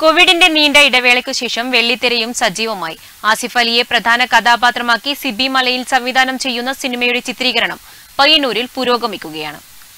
കോവിഡിന്റെ നീണ്ട ഇടവേളയ്ക്കു ശേഷം വെള്ളിത്തിരയും സജീവമായി ആസിഫ് അലിയെ പ്രധാന കഥാപാത്രമാക്കി സിബി മലയിൽ സംവിധാനം ചെയ്യുന്ന സിനിമയുടെ ചിത്രീകരണം പയ്യന്നൂരിൽ പുരോഗമിക്കുകയാണ്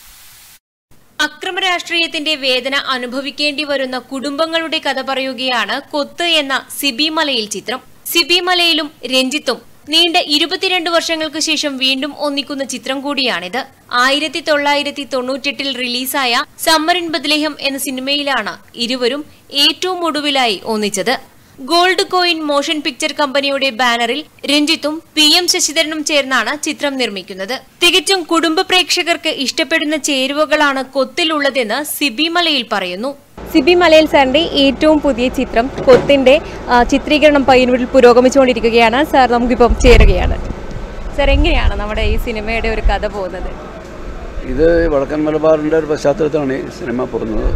അക്രമരാഷ്ട്രീയത്തിന്റെ വേദന അനുഭവിക്കേണ്ടി വരുന്ന കുടുംബങ്ങളുടെ കഥ പറയുകയാണ് കൊത്ത് എന്ന സിബി മലയിൽ ചിത്രം സിബി മലയിലും രഞ്ജിത്തും നീണ്ട ഇരുപത്തിരണ്ട് വർഷങ്ങൾക്ക് ശേഷം വീണ്ടും ഒന്നിക്കുന്ന ചിത്രം കൂടിയാണിത് ആയിരത്തി തൊള്ളായിരത്തി തൊണ്ണൂറ്റെട്ടിൽ റിലീസായ സമ്മർ ഇൻ ബദ്ലേഹം എന്ന സിനിമയിലാണ് ഇരുവരും ഏറ്റവും ഒടുവിലായി ഒന്നിച്ചത് ഗോൾഡ് കോയിൻ മോഷൻ പിക്ചർ കമ്പനിയുടെ ബാനറിൽ രഞ്ജിത്തും പി എം ശശിധരനും ചേർന്നാണ് ചിത്രം നിർമ്മിക്കുന്നത് തികച്ചും കുടുംബ പ്രേക്ഷകർക്ക് ഇഷ്ടപ്പെടുന്ന ചേരുവകളാണ് കൊത്തിലുള്ളതെന്ന് സിബി മലയിൽ പറയുന്നു സിബി മലയിൽ സാറിന്റെ ഏറ്റവും പുതിയ ചിത്രം കൊത്തിന്റെ ആ, ചിത്രീകരണം പയ്യന്നൂരിൽ പുരോഗമിച്ചുകൊണ്ടിരിക്കുകയാണ് സാർ നമുക്കിപ്പം ചേരുകയാണ് സാർ എങ്ങനെയാണ് നമ്മുടെ ഈ സിനിമയുടെ ഒരു കഥ പോകുന്നത് ഇത് വടക്കൻ മലബാറിൻ്റെ ഒരു പശ്ചാത്തലത്തിലാണ് ഈ സിനിമ പോകുന്നത്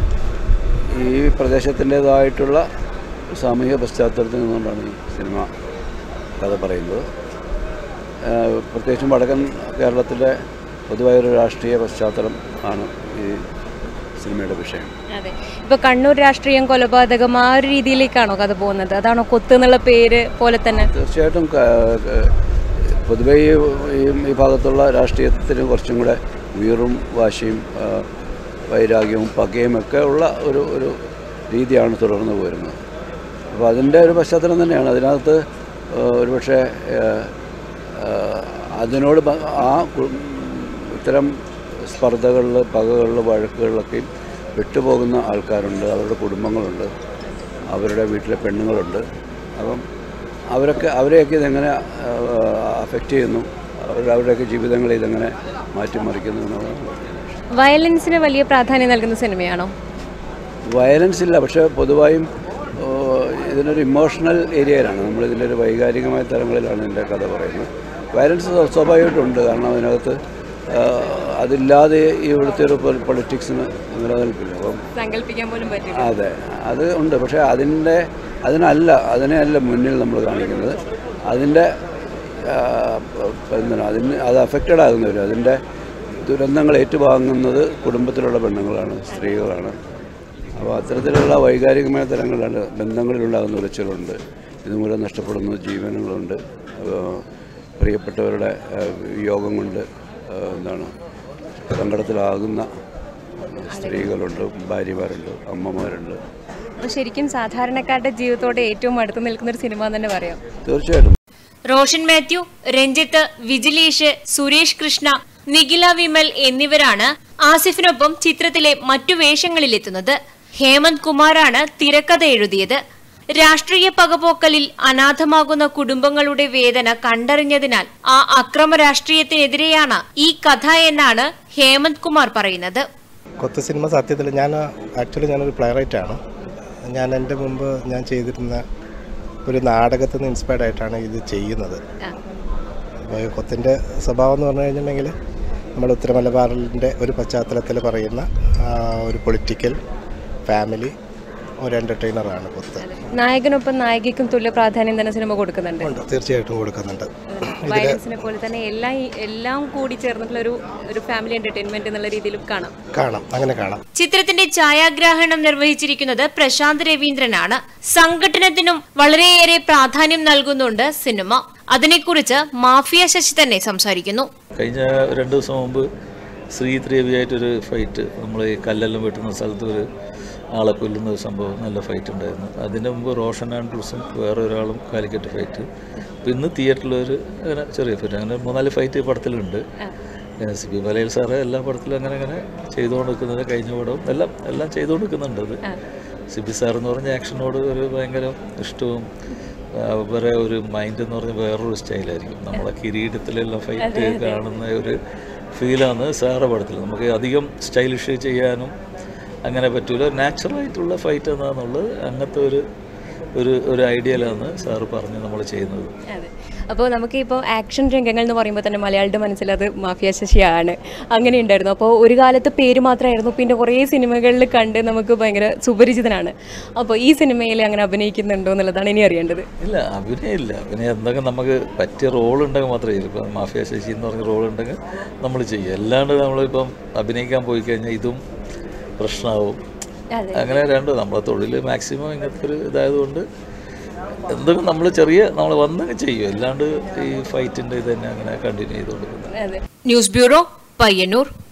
ഈ പ്രദേശത്തിൻ്റേതായിട്ടുള്ള സാമൂഹിക പശ്ചാത്തലത്തിൽ നിന്നുകൊണ്ടാണ് ഈ സിനിമ കഥ പറയുന്നത് ആഹ് പ്രത്യേകിച്ചും വടക്കൻ കേരളത്തിലെ പൊതുവായൊരു രാഷ്ട്രീയ പശ്ചാത്തലം ആണ് ഈ സിനിമയുടെ വിഷയം അതെ ഇപ്പൊ കണ്ണൂർ രാഷ്ട്രീയം കൊലപാതകം ആ ഒരു രീതിയിലേക്കാണോ കഥ പോകുന്നത് അതാണോ കൊത്ത് എന്നുള്ള പേര് പോലെ തന്നെ തീർച്ചയായിട്ടും ക- ക- പൊതുവെ ഈ ഈ- ഈ ഭാഗത്തുള്ള രാഷ്ട്രീയത്തിന് കുറച്ചും കൂടെ വീറും വാശിയും ആ, വൈരാഗ്യവും പകയും ഒക്കെ ഉള്ള ഒരു ഒരു രീതിയാണ് തുടർന്ന് പോരുന്നത് അപ്പോൾ അതിൻ്റെ ഒരു പശ്ചാത്തലം തന്നെയാണ് അതിനകത്ത് ആ, ഒരുപക്ഷെ ആ, ആ, അതിനോട് ബ- ആ കു- ഇത്തരം സ്പർദ്ധകളിൽ പകകളിൽ വഴക്കുകളിലൊക്കെയും വിട്ടുപോകുന്ന ആൾക്കാരുണ്ട് അവരുടെ കുടുംബങ്ങളുണ്ട് അവരുടെ വീട്ടിലെ പെണ്ണുങ്ങളുണ്ട് അപ്പം അവരൊക്കെ അവരെയൊക്കെ ഇതെങ്ങനെ അഫക്റ്റ് ചെയ്യുന്നു അവരുടെ അവരുടെയൊക്കെ ജീവിതങ്ങളെ ഇതെങ്ങനെ മാറ്റിമറിക്കുന്നു എന്നുള്ളതാണ് വയലൻസിന് വലിയ പ്രാധാന്യം നൽകുന്ന സിനിമയാണോ വയലൻസ് ഇല്ല പക്ഷേ പൊതുവായും ഓ, ഇതിനൊരു ഇമോഷണൽ ഏരിയയിലാണ് നമ്മൾ ഇതിൻ്റെ ഒരു വൈകാരികമായ തലങ്ങളിലാണ് ഇതിൻ്റെ കഥ പറയുന്നത് വയലൻസ് സ്വ- സ്വാഭാവികമായിട്ടുണ്ട് കാരണം അതിനകത്ത് ആ, അതില്ലാതെ ഈ ഇവിടുത്തെ ഒരു പൊളിറ്റിക്സിന് നിലനിൽപ്പില്ല അപ്പം സങ്കല്പിക്കാൻ പോലും പറ്റില്ല അതെ അത് ഉണ്ട് പക്ഷേ അതിൻ്റെ അതിനല്ല അതിനെയല്ല മുന്നിൽ നമ്മൾ കാണിക്കുന്നത് അതിൻ്റെ ആ, പ- എന്താണ് അതിന് അത് അഫക്റ്റഡ് ആകുന്നവർ അതിൻ്റെ ദുരന്തങ്ങൾ ഏറ്റുവാങ്ങുന്നത് കുടുംബത്തിലുള്ള പെണ്ണുങ്ങളാണ് സ്ത്രീകളാണ് അപ്പോൾ അത്തരത്തിലുള്ള വൈകാരികമായ തലങ്ങളിലാണ് ബന്ധങ്ങളിലുണ്ടാകുന്ന ഉലച്ചിലുണ്ട് ഇതുമൂലം നഷ്ടപ്പെടുന്ന ജീവനുകളുണ്ട് അപ്പോൾ പ്രിയപ്പെട്ടവരുടെ ആ, വിയോഗം കൊണ്ട് ആ, എന്താണ് സങ്കടത്തിലാകുന്ന സ്ത്രീകളുണ്ട് ഭാര്യമാരുണ്ട് അമ്മമാരുണ്ട് അപ്പൊ ശരിക്കും സാധാരണക്കാരുടെ ജീവിതത്തോടെ ഏറ്റവും അടുത്ത് നിൽക്കുന്ന ഒരു സിനിമ എന്ന് തന്നെ പറയാം തീർച്ചയായിട്ടും റോഷൻ മാത്യു രഞ്ജിത്ത് വിജിലേഷ് സുരേഷ് കൃഷ്ണ നിഖില വിമൽ എന്നിവരാണ് ആസിഫിനൊപ്പം ചിത്രത്തിലെ മറ്റു വേഷങ്ങളിലെത്തുന്നത് ഹേമന്ത് കുമാറാണ് തിരക്കഥ എഴുതിയത് രാഷ്ട്രീയ പകപോക്കലിൽ അനാഥമാകുന്ന കുടുംബങ്ങളുടെ വേദന കണ്ടറിഞ്ഞതിനാൽ ആ അക്രമ രാഷ്ട്രീയത്തിനെതിരെയാണ് ഈ കഥ എന്നാണ് ഹേമന്ത് കുമാർ പറയുന്നത് കൊത്ത സിനിമ സത്യത്തിൽ ഞാൻ ആക്ച്വലി ഞാനൊരു പ്ലെയറൈറ്റാണ് ഞാൻ എൻ്റെ മുമ്പ് ഞാൻ ചെയ്തിരുന്ന ഒരു നാടകത്തിൽ നിന്ന് ഇൻസ്പയർഡ് ആയിട്ടാണ് ഇത് ചെയ്യുന്നത് അപ്പോൾ ഈ കൊത്തിൻ്റെ സ്വഭാവം എന്ന് പറഞ്ഞു കഴിഞ്ഞിട്ടുണ്ടെങ്കിൽ നമ്മൾ ഉത്തര മലബാറിൻ്റെ ഒരു പശ്ചാത്തലത്തിൽ പറയുന്ന ആ, ഒരു പൊളിറ്റിക്കൽ ഫാമിലി ഒരു എൻ്റർടൈനറാണ് കൊത്ത് നായകനൊപ്പം നായികയ്ക്കും തുല്യ പ്രാധാന്യം തന്നെ സിനിമ കൊടുക്കുന്നുണ്ട് ഉണ്ട് തീർച്ചയായിട്ടും കൊടുക്കുന്നുണ്ട് വയലൻസിനെ പോലെ തന്നെ എല്ലാം ഈ- എല്ലാം കൂടി ചേർന്നിട്ടുള്ള ഒരു ഒരു ഫാമിലി എന്റർടൈൻമെന്റ് എന്നുള്ള രീതിയിലും കാണാം കാണാം അങ്ങനെ കാണാം ചിത്രത്തിന്റെ ഛായാഗ്രാഹണം നിർവഹിച്ചിരിക്കുന്നത് പ്രശാന്ത് രവീന്ദ്രനാണ് സംഘടനത്തിനും വളരെയേറെ പ്രാധാന്യം നൽകുന്നുണ്ട് സിനിമ അതിനെക്കുറിച്ച് മാഫിയ ശശി തന്നെ സംസാരിക്കുന്നു കഴിഞ്ഞ രണ്ട് ദിവസം മുമ്പ് ശ്രീ ദേവിയായിട്ടൊരു ഫൈറ്റ് നമ്മൾ ഈ കല്ലെല്ലാം വെട്ടുന്ന സ്ഥലത്ത് ഒരു ആളെ കൊല്ലുന്ന ഒരു സംഭവം നല്ല ഫൈറ്റ് ഉണ്ടായിരുന്നു അതിൻ്റെ മുമ്പ് റോഷൻ ആൻഡ്രൂസും വേറെ ഒരാളും കാലിക്കറ്റ് ഫൈറ്റ് അപ്പോൾ ഇന്ന് തിയേറ്ററിലൊരു അങ്ങനെ ചെറിയ ഫൈറ്റ് അങ്ങനെ മൂന്നാല് ഫൈറ്റ് ഈ പടത്തിലുണ്ട് സി പി മലയിൽ സാറ് എല്ലാ പടത്തിലും അങ്ങനെ അങ്ങനെ ചെയ്തുകൊണ്ട് നിൽക്കുന്നത് കഴിഞ്ഞ പടവും എല്ലാം എല്ലാം ചെയ്തുകൊണ്ട് നിൽക്കുന്നുണ്ട് അത് സി പി സാർ എന്ന് പറഞ്ഞ ആക്ഷനോട് ഒരു ഭയങ്കര ഇഷ്ടവും അവരെ ഒരു മൈൻഡ് എന്ന് പറഞ്ഞാൽ വേറൊരു സ്റ്റൈലായിരിക്കും നമ്മളെ കിരീടത്തിലെല്ലാം ഫൈറ്റ് കാണുന്ന ഒരു ഫീലാണ് സാറ് പടത്തിൽ നമുക്ക് അധികം സ്റ്റൈലിഷ് ചെയ്യാനും അങ്ങനെ പറ്റൂല നാച്ചുറലായിട്ടുള്ള ഫൈറ്റ് എന്നാന്നുള്ളത് അങ്ങനത്തെ ഒരു ഒരു ഒരു ഐഡിയയിലാണ് സാറ് പറഞ്ഞ് നമ്മൾ ചെയ്യുന്നത് അതെ അപ്പോൾ നമുക്ക് ഇപ്പോൾ ആക്ഷൻ രംഗങ്ങൾ എന്ന് പറയുമ്പോൾ തന്നെ മലയാളിയുടെ മനസ്സിൽ അത് മാഫിയ ശശിയാണ് അങ്ങനെ ഉണ്ടായിരുന്നു അപ്പോൾ ഒരു കാലത്ത് പേര് മാത്രമായിരുന്നു പിന്നെ കുറേ സിനിമകളിൽ കണ്ട് നമുക്ക് ഭയങ്കര സുപരിചിതനാണ് അപ്പോൾ ഈ സിനിമയിൽ അങ്ങനെ അഭിനയിക്കുന്നുണ്ടോ എന്നുള്ളതാണ് ഇനി അറിയേണ്ടത് ഇല്ല അഭിനയം ഇല്ല അഭിനയം എന്തെങ്കിലും നമുക്ക് പറ്റിയ റോൾ ഉണ്ടെങ്കിൽ മാത്രമേ ചെയ്യൂ ഇപ്പം മാഫിയ ശശി എന്ന് പറഞ്ഞ റോൾ ഉണ്ടെങ്കിൽ നമ്മൾ ചെയ്യും അല്ലാണ്ട് നമ്മളിപ്പം അഭിനയിക്കാൻ പോയി കഴിഞ്ഞാൽ ഇതും പ്രശ്നമാവും അതെ. അങ്ങനെ രണ്ട് നമ്മളെ തൊഴിൽ മാക്സിമം ഇങ്ങനത്തെ ഒരു ഇതായതുകൊണ്ട് എന്തെങ്കിലും നമ്മൾ ചെറിയ നമ്മൾ വന്നങ്ങ് ചെയ്യും അല്ലാണ്ട് ഈ ഫൈറ്റിൻ്റെ ഇത് തന്നെ അങ്ങനെ കണ്ടിന്യൂ ചെയ്ത് കൊടുക്കുന്നത് അതെ ന്യൂസ് ബ്യൂറോ പയ്യന്നൂർ